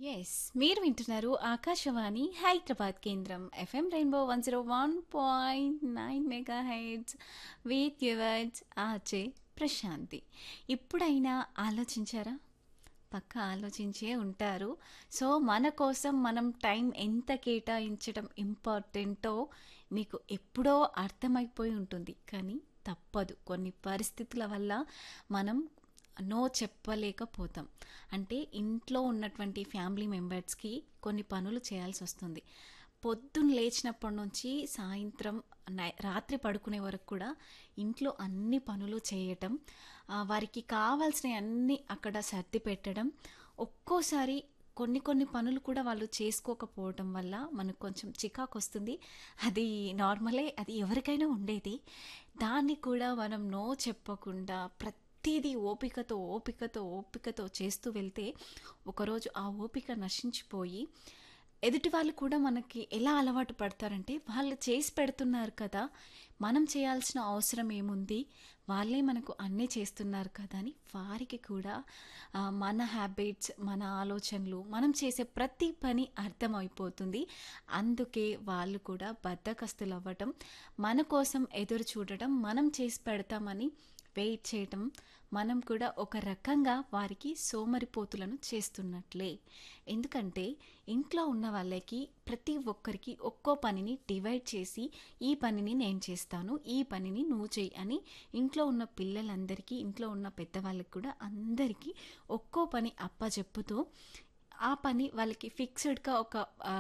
yes మీరు వింటున్నారు ఆకాశవాణి హైదరాబాద్ కేంద్రం FM rainbow one zero one point nine mega heads with yours ఆచే ప్రశాంతి ఇప్పుడైనా ఆలోచించారా పక్క ఆలోచించే ఉంటారు సో మన కోసం మనం టైం ఎంత కేటాయించడం ఇంపార్టెంటో మీకు ఎప్పుడో అర్థమైపోయి ఉంటుంది కానీ తప్పదు కొన్ని పరిస్థితుల వల్ల మనం నో చెప్పలేకపోతాం అంటే ఇంట్లో ఉన్నటువంటి ఫ్యామిలీ మెంబర్స్కి కొన్ని పనులు చేయాల్సి వస్తుంది పొద్దున్న లేచినప్పటి నుంచి సాయంత్రం నై- రాత్రి పడుకునే వరకు కూడా ఇంట్లో అన్ని పనులు చేయటం ఆ, వారికి కావాల్సినవి అన్నీ అక్కడ సర్ది పెట్టడం ఒక్కోసారి కొన్ని కొన్ని పనులు కూడా వాళ్ళు చేసుకోకపోవటం వల్ల మనకు కొంచెం చికాకు వస్తుంది అది నార్మలే అది ఎవరికైనా ఉండేది దాన్ని కూడా మనం నో చెప్పకుండా ప్రతిదీ ఓపికతో ఓపికతో ఓపికతో చేస్తూ వెళ్తే ఒకరోజు ఆ ఓపిక నశించిపోయి ఎదుటి వాళ్ళు కూడా మనకి ఎలా అలవాటు పడతారంటే వాళ్ళు చేసి పెడుతున్నారు కదా మనం చేయాల్సిన అవసరం ఏముంది వాళ్ళే మనకు అన్నీ చేస్తున్నారు కదా అని వారికి కూడా ఆ, మన హ్యాబిట్స్ మన ఆలోచనలు మనం చేసే ప్రతి పని అర్థమైపోతుంది అందుకే వాళ్ళు కూడా బద్దకస్తులు అవ్వటం మన కోసం ఎదురు చూడటం మనం చేసి పెడతామని వెయిట్ చేయటం మనం కూడా ఒక రకంగా వారికి సోమరిపోతులను చేస్తున్నట్లే ఎందుకంటే ఇంట్లో ఉన్న వాళ్ళకి ప్రతి ఒక్కరికి ఒక్కో పనిని డివైడ్ చేసి ఈ పనిని నేను చేస్తాను ఈ పనిని నువ్వు చెయ్యి అని ఇంట్లో ఉన్న పిల్లలందరికీ ఇంట్లో ఉన్న పెద్దవాళ్ళకి కూడా అందరికీ ఒక్కో పని అప్పచెప్పుతూ ఆ పని వాళ్ళకి ఫిక్స్డ్గా ఒక ఆ,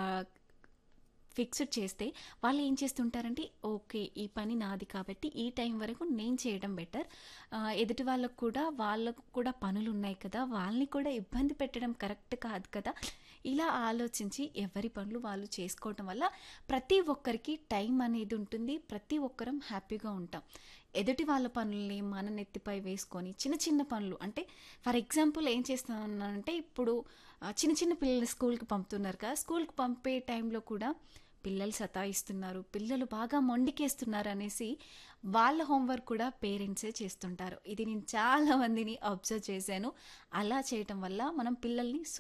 ఫిక్స్డ్ చేస్తే వాళ్ళు ఏం చేస్తుంటారంటే ఓకే ఈ పని నాది కాబట్టి ఈ టైం వరకు నేను చేయడం బెటర్ ఎదుటి వాళ్ళకు కూడా వాళ్ళకు కూడా పనులు ఉన్నాయి కదా వాళ్ళని కూడా ఇబ్బంది పెట్టడం కరెక్ట్ కాదు కదా ఇలా ఆలోచించి ఎవరి పనులు వాళ్ళు చేసుకోవటం వల్ల ప్రతి ఒక్కరికి టైం అనేది ఉంటుంది ప్రతి ఒక్కరం హ్యాపీగా ఉంటాం ఎదుటి వాళ్ళ పనుల్ని మన నెత్తిపై వేసుకొని చిన్న చిన్న పనులు అంటే ఫర్ ఎగ్జాంపుల్ ఏం చేస్తున్నానంటే ఇప్పుడు ఆ, చిన్న చిన్న పిల్లలు స్కూల్కి పంపుతున్నారు కదా స్కూల్కి పంపే టైంలో కూడా పిల్లలు సతాయిస్తున్నారు పిల్లలు బాగా మొండికేస్తున్నారు అనేసి వాళ్ళ హోంవర్క్ కూడా పేరెంట్సే చేస్తుంటారు ఇది నేను చాలా మందిని అబ్జర్వ్ చేశాను అలా చేయటం వల్ల మనం పిల్లల్ని